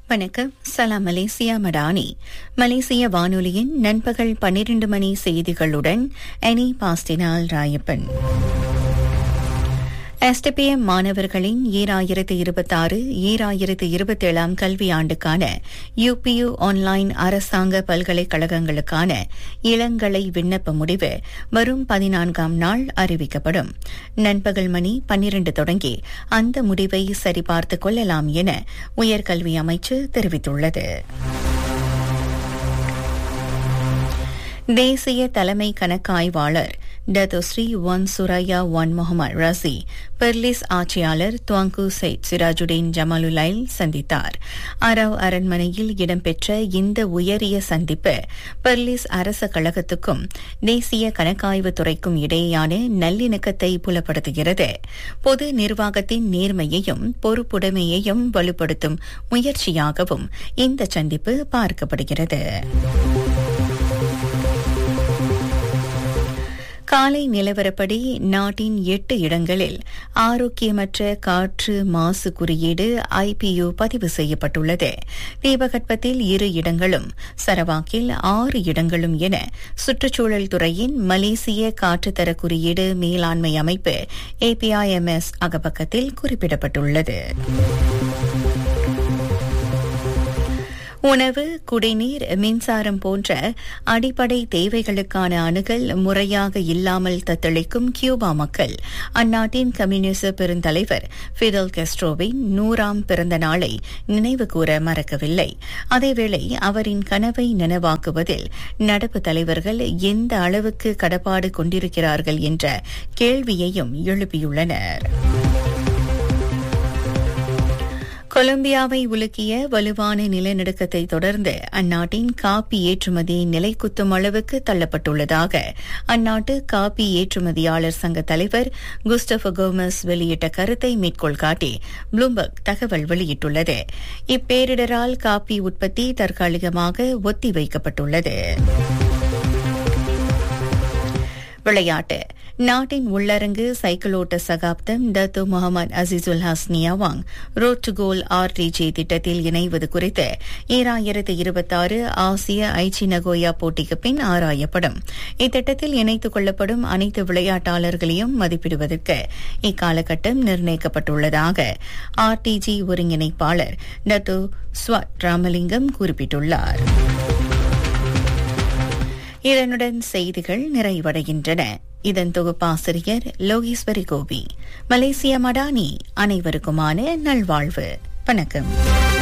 வணக்கம் சலாம் மலேசியா மடானி மலேசிய வானொலியின் நண்பகல் பன்னிரண்டு மணி செய்திகளுடன் அனி பாஸ்டினால் ராயப்பன் எஸ்டிபிஎம் மாணவர்களின் ஈராயிரத்து இருபத்தாறு ஈராயிரத்து இருபத்தேழாம் கல்வியாண்டுக்கான யுபியு ஆன்லைன் அரசாங்க பல்கலைக்கழகங்களுக்கான இளங்கலை விண்ணப்ப முடிவு வரும் பதினான்காம் நாள் அறிவிக்கப்படும் நண்பகல் மணி பன்னிரண்டு தொடங்கி அந்த முடிவை சரிபார்த்துக் கொள்ளலாம் என உயர்கல்வி அமைச்சு தெரிவித்துள்ளது தேசிய தலைமை கணக்காய்வாளர் Datuk Seri Wan Suraya Wan Mohamed Radzi Perlis ஆட்சியாளர் துவாங்கு சைட் சிராஜுடீன் ஜமாலுலைல் சந்தித்தார் அரவ் அரண்மனையில் இடம்பெற்ற இந்த உயரிய சந்திப்பு பெர்லிஸ் அரச கழகத்துக்கும் தேசிய கணக்காய்வு துறைக்கும் இடையேயான நல்லிணக்கத்தை புலப்படுத்துகிறது பொது நிர்வாகத்தின் நேர்மையையும் பொறுப்புடைமையையும் வலுப்படுத்தும் முயற்சியாகவும் இந்த சந்திப்பு பார்க்கப்படுகிறது காலை நிலவரப்படி நாட்டின் எட்டு இடங்களில் ஆரோக்கியமற்ற காற்று மாசு குறியீடு ஐபியு பதிவு செய்யப்பட்டுள்ளது தீபகற்பத்தில் இரு இடங்களும் சரவாக்கில் ஆறு இடங்களும் என சுற்றுச்சூழல் துறையின் மலேசிய காற்றுத்தர குறியீடு மேலாண்மை அமைப்பு ஏபிஐஎம்எஸ் அகப்பக்கத்தில் குறிப்பிடப்பட்டுள்ளது உணவு குடிநீர் மின்சாரம் போன்ற அடிப்படை தேவைகளுக்கான அணுகல் முறையாக இல்லாமல் தத்தளிக்கும் கியூபா மக்கள் அந்நாட்டின் கம்யூனிச பெருந்தலைவர் ஃபிடல் கெஸ்ட்ரோவின் நூறாம் பிறந்த நாளை நினைவு கூற மறக்கவில்லை அதேவேளை அவரின் கனவை நனவாக்குவதில் நடப்பு தலைவர்கள் எந்த அளவுக்கு கடப்பாடு கொண்டிருக்கிறார்கள் என்ற கேள்வியையும் எழுப்பியுள்ளனா் கொலம்பியாவை உலுக்கிய வலுவான நிலநடுக்கத்தை தொடர்ந்து அந்நாட்டின் காப்பி ஏற்றுமதி நிலைக்குத்தும் அளவுக்கு தள்ளப்பட்டுள்ளதாக அந்நாட்டு காப்பி ஏற்றுமதியாளர் சங்க தலைவர் குஸ்டபோ கோமஸ் வெளியிட்ட கருத்தை மேற்கோள் காட்டி ப்ளூம்பர்க் தகவல் வெளியிட்டுள்ளது இப்பேரிடரால் காப்பி உற்பத்தி தற்காலிகமாக ஒத்திவைக்கப்பட்டுள்ளது விளையாட்டு நாட்டின் உள்ளரங்கு சைக்கிளோட்ட சகாப்தம் Datuk Mohamed Azizul Hasni Awang road to gold RTG திட்டத்தில் இணைவது குறித்து ஈராயிரத்து இருபத்தாறு ஆசிய ஐச்சி நகோயா போட்டிக்கு பின் ஆராயப்படும் இத்திட்டத்தில் இணைத்துக் கொள்ளப்படும் அனைத்து விளையாட்டாளர்களையும் மதிப்பிடுவதற்கு இக்காலகட்டம் நிர்ணயிக்கப்பட்டுள்ளதாக ஆர்டிஜி ஒருங்கிணைப்பாளர் டத்து ஸ்வட் ராமலிங்கம் குறிப்பிட்டுள்ளார் இதனுடன் செய்திகள் நிறைவடைகின்றன இதன் தொகுப்பாசிரியர் லோகேஸ்வரி கோபி மலேசிய மடானி அனைவருக்குமான நல்வாழ்வு வணக்கம்